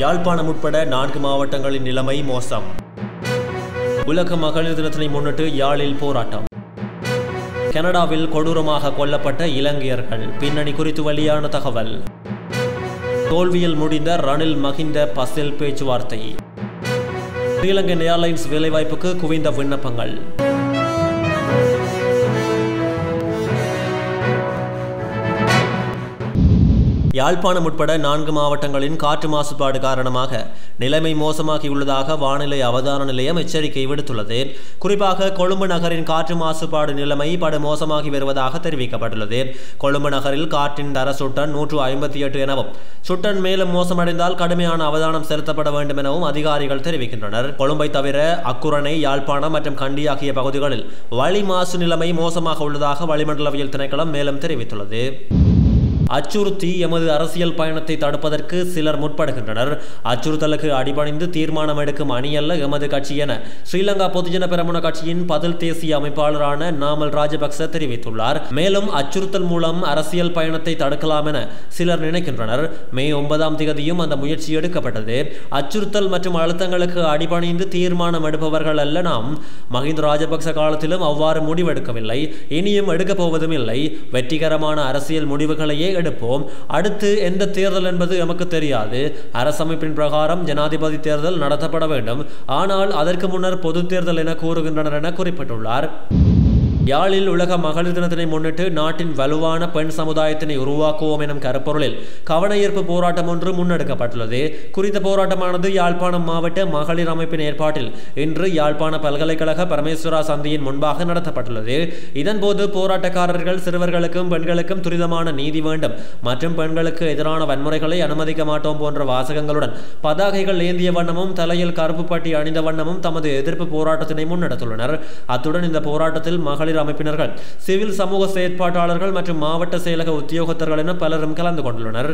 யாழ்ப்பாணம் உட்பட நான்கு மாவட்டங்களின் நிலைமை மோசம் உலக மகளிர் தினத்தினை முன்னிட்டு யாழில் போராட்டம் கனடாவில் கொடூரமாக கொல்லப்பட்ட இலங்கையர்கள் பின்னணி குறித்து வெளியான தகவல் தோல்வியில் முடிந்த ரணில் மகிந்த பசில் பேச்சுவார்த்தை ஸ்ரீலங்கன் ஏர்லைன்ஸ் வேலைவாய்ப்புக்கு குவிந்த விண்ணப்பங்கள் யாழ்ப்பாணம் உட்பட நான்கு மாவட்டங்களின் காற்று மாசுபாடு காரணமாக நிலைமை மோசமாகியுள்ளதாக வானிலை அவதான நிலையம் எச்சரிக்கை விடுத்துள்ளது குறிப்பாக கொழும்பு நகரின் காற்று மாசுபாடு நிலைமை படு மோசமாகி வருவதாக தெரிவிக்கப்பட்டுள்ளது கொழும்பு நகரில் காற்றின் தர சுட்டன் நூற்று ஐம்பத்தி எட்டு எனவும் சுட்டன் மேலும் மோசமடைந்தால் கடுமையான அவதானம் செலுத்தப்பட வேண்டும் எனவும் அதிகாரிகள் தெரிவிக்கின்றனர் கொழும்பை தவிர அக்குரணை யாழ்ப்பாணம் மற்றும் கண்டி ஆகிய பகுதிகளில் வளி மாசு நிலைமை மோசமாக உள்ளதாக வளிமண்டலவியல் திணைக்களம் மேலும் தெரிவித்துள்ளது அச்சுறுத்தி எமது அரசியல் பயணத்தை தடுப்பதற்கு சிலர் முற்படுகின்றனர் அச்சுறுத்தலுக்கு அடிபணிந்து தீர்மானம் எடுக்கும் அணியல்ல எமது கட்சி என ஸ்ரீலங்கா பொதுஜன பெரமுன கட்சியின் பதில் தேசிய அமைப்பாளரான நாமல் ராஜபக்ச தெரிவித்துள்ளார் மேலும் அச்சுறுத்தல் மூலம் அரசியல் பயணத்தை தடுக்கலாம் என சிலர் நினைக்கின்றனர் மே ஒன்பதாம் திகதியும் அந்த முயற்சி எடுக்கப்பட்டது அச்சுறுத்தல் மற்றும் அழுத்தங்களுக்கு அடிபணிந்து தீர்மானம் எடுப்பவர்கள் அல்ல நாம் மஹிந்த ராஜபக்ச காலத்திலும் அவ்வாறு முடிவெடுக்கவில்லை இனியும் எடுக்கப் போவதும் இல்லை வெற்றிகரமான அரசியல் முடிவுகளையே எடுப்போம் அடுத்து எந்த தேர்தல் என்பது எமக்கு தெரியாது அரசமைப்பின் பிரகாரம் ஜனாதிபதி தேர்தல் நடத்தப்பட வேண்டும் ஆனால் அதற்கு முன்னர் பொது தேர்தல் என கூறுகின்றனர் என குறிப்பிட்டுள்ளார் யாழில் உலக மகளிர் தினத்தினை முன்னிட்டு நாட்டின் வலுவான பெண் சமுதாயத்தினை உருவாக்குவோம் எனும் கருப்பொருளில் கவன ஈர்ப்பு போராட்டம் ஒன்று முன்னெடுக்கப்பட்டுள்ளது குறித்த போராட்டமானது யாழ்ப்பாணம் மாவட்ட மகளிர் அமைப்பின் ஏற்பாட்டில் இன்று யாழ்ப்பாண பல்கலைக்கழக பரமேஸ்வரா சந்தியின் முன்பாக நடத்தப்பட்டுள்ளது இதன்போது போராட்டக்காரர்கள் சிறுவர்களுக்கும் பெண்களுக்கும் துரிதமான நீதி வேண்டும் மற்றும் பெண்களுக்கு எதிரான வன்முறைகளை அனுமதிக்க மாட்டோம் போன்ற வாசகங்களுடன் பதாகைகள் ஏந்திய வண்ணமும் தலையில் கருப்பு பட்டி அணிந்த வண்ணமும் தமது எதிர்ப்பு போராட்டத்தினை முன்னெடுத்துள்ளனர் அத்துடன் இந்த போராட்டத்தில் மகளிர் அமைப்பினர்கள் சிவில் சமூக செயற்பாட்டாளர்கள் மற்றும் மாவட்ட செயலக உத்தியோகத்தர்கள் என பலரும் கலந்து கொண்டுள்ளனர்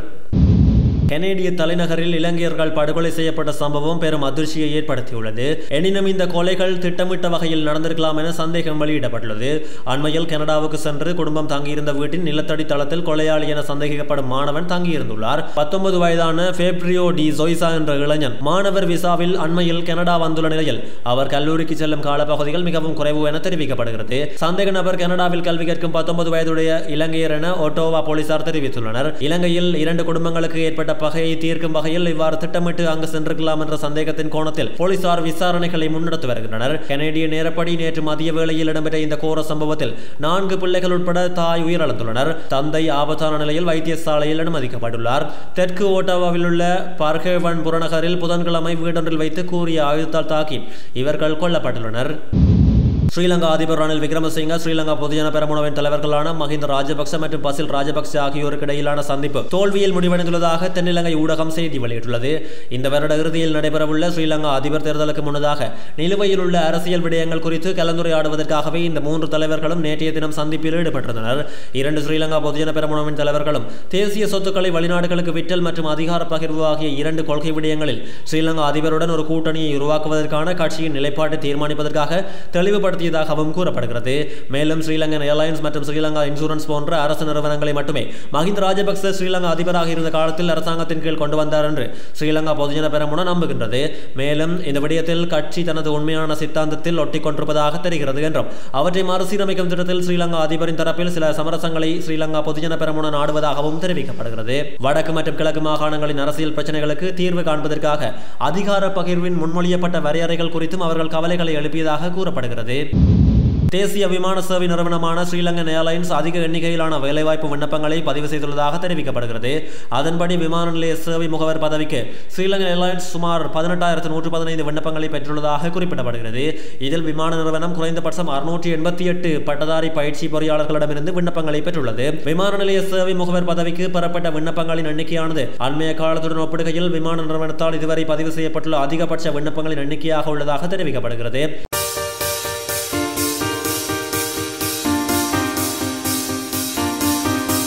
கனேடிய தலைநகரில் இலங்கையர்கள் படுகொலை செய்யப்பட்ட சம்பவம் பெரும் அதிர்ச்சியை ஏற்படுத்தியுள்ளது எனினும் இந்த கொலைகள் திட்டமிட்ட வகையில் நடந்திருக்கலாம் என சந்தேகம் வெளியிடப்பட்டுள்ளது அண்மையில் கனடாவுக்கு சென்று குடும்பம் தங்கியிருந்த வீட்டின் நிலத்தடி தளத்தில் கொலையாளி என சந்தேகிக்கப்படும் மாணவன் தங்கியிருந்துள்ளார் பத்தொன்பது வயதான ஃபேப்ரியோ டி ஜொய்சா என்ற இளைஞன் மாணவர் விசாவில் அண்மையில் கனடா வந்துள்ள நிலையில் அவர் கல்லூரிக்கு செல்லும் காலப்பகுதிகள் மிகவும் குறைவு என தெரிவிக்கப்படுகிறது சந்தேக நபர் கனடாவில் கல்வி கற்கும் பத்தொன்பது வயதுடைய இலங்கையர் என ஒட்டோவா போலீசார் தெரிவித்துள்ளனர் இலங்கையில் இரண்டு குடும்பங்களுக்கு ஏற்பட்ட பகையை தீர்க்கும் வகையில் இவ்வாறு திட்டமிட்டு அங்கு சென்றிருக்கலாம் என்ற சந்தேகத்தின் கோணத்தில் போலீசார் விசாரணைகளை முன்னெடுத்து வருகின்றனர் கனேடிய நேரப்படி நேற்று மதிய வேளையில் இடம்பெற்ற இந்த கோர சம்பவத்தில் நான்கு பிள்ளைகள் உட்பட தாய் உயிரிழந்துள்ளனர் தந்தை ஆபத்தான நிலையில் வைத்தியசாலையில் அனுமதிக்கப்பட்டுள்ளார் தெற்கு ஓட்டாவாவில் உள்ள பர்கேவன் புறநகரில் புதன்கிழமை வீடொன்றில் வைத்து கூறிய ஆயுதத்தால் தாக்கி இவர்கள் கொல்லப்பட்டுள்ளனர் ஸ்ரீலங்கா அதிபர் ரணில் விக்ரமசிங்க ஸ்ரீலங்கா பொதுஜன பெரமுனவின் தலைவர்களான மஹிந்த ராஜபக்ச மற்றும் பசில் ராஜபக்ச ஆகியோருக்கு இடையிலான சந்திப்பு தோல்வியில் முடிவடைந்துள்ளதாக தென்னிலங்கை ஊடகம் செய்தி வெளியிட்டுள்ளது இந்த வருட இறுதியில் நடைபெறவுள்ள ஸ்ரீலங்கா அதிபர் தேர்தலுக்கு முன்னதாக நிலுவையில் உள்ள அரசியல் விடயங்கள் குறித்து கலந்துரையாடுவதற்காகவே இந்த மூன்று தலைவர்களும் நேற்றைய தினம் சந்திப்பில் ஈடுபட்டிருந்தனர் இரண்டு ஸ்ரீலங்கா பொதுஜன பெரமுனவின் தலைவர்களும் தேசிய சொத்துக்களை வெளிநாடுகளுக்கு விற்றல் மற்றும் அதிகார பகிர்வு ஆகிய இரண்டு கொள்கை விடயங்களில் ஸ்ரீலங்கா அதிபருடன் ஒரு கூட்டணியை உருவாக்குவதற்கான கட்சியின் நிலைப்பாட்டை தீர்மானிப்பதற்காக தெளிவுபடுத்த நடத்தியதாகவும் கூறப்படுகிறது மேலும் ஸ்ரீலங்கன் ஏர்லைன்ஸ் மற்றும் ஸ்ரீலங்கா இன்சூரன்ஸ் போன்ற அரசு நிறுவனங்களை மட்டுமே மஹிந்த ராஜபக்ச ஸ்ரீலங்கா அதிபராக இருந்த காலத்தில் அரசாங்கத்தின் கீழ் கொண்டு வந்தார் என்று ஸ்ரீலங்கா பொதுஜன பெரமுன நம்புகின்றது மேலும் இந்த விடயத்தில் கட்சி தனது உண்மையான சித்தாந்தத்தில் ஒட்டி கொண்டிருப்பதாக தெரிகிறது என்றும் அவற்றை மறுசீரமைக்கும் திட்டத்தில் ஸ்ரீலங்கா அதிபரின் தரப்பில் சில சமரசங்களை ஸ்ரீலங்கா பொதுஜன பெரமுன நாடுவதாகவும் தெரிவிக்கப்படுகிறது வடக்கு மற்றும் கிழக்கு மாகாணங்களின் அரசியல் பிரச்சனைகளுக்கு தீர்வு காண்பதற்காக அதிகார பகிர்வின் முன்மொழியப்பட்ட வரையறைகள் குறித்தும் அவர்கள் கவலைகளை எழுப்பியதாக கூறப்படுகிறது தேசிய விமான சேவை நிறுவனமான ஸ்ரீலங்கன் ஏர்லைன்ஸ் அதிக எண்ணிக்கையிலான வேலைவாய்ப்பு விண்ணப்பங்களை பதிவு செய்துள்ளதாக தெரிவிக்கப்படுகிறது அதன்படி விமான நிலைய சேவை முகவர் பதவிக்கு ஸ்ரீலங்கன் ஏர்லைன்ஸ் சுமார் பதினெட்டாயிரத்து நூற்று பதினைந்து விண்ணப்பங்களை பெற்றுள்ளதாக குறிப்பிடப்படுகிறது இதில் விமான நிறுவனம் குறைந்தபட்சம் அறுநூற்றி எண்பத்தி எட்டு பட்டதாரி பயிற்சி பொறியாளர்களிடமிருந்து விண்ணப்பங்களை பெற்றுள்ளது விமான நிலைய சேவை முகவர் பதவிக்கு பெறப்பட்ட விண்ணப்பங்களின் எண்ணிக்கையானது அண்மைய காலத்துடன் ஒப்பிடுகையில் விமான நிறுவனத்தால் இதுவரை பதிவு செய்யப்பட்டுள்ள அதிகபட்ச விண்ணப்பங்களின் எண்ணிக்கையாக உள்ளதாக தெரிவிக்கப்படுகிறது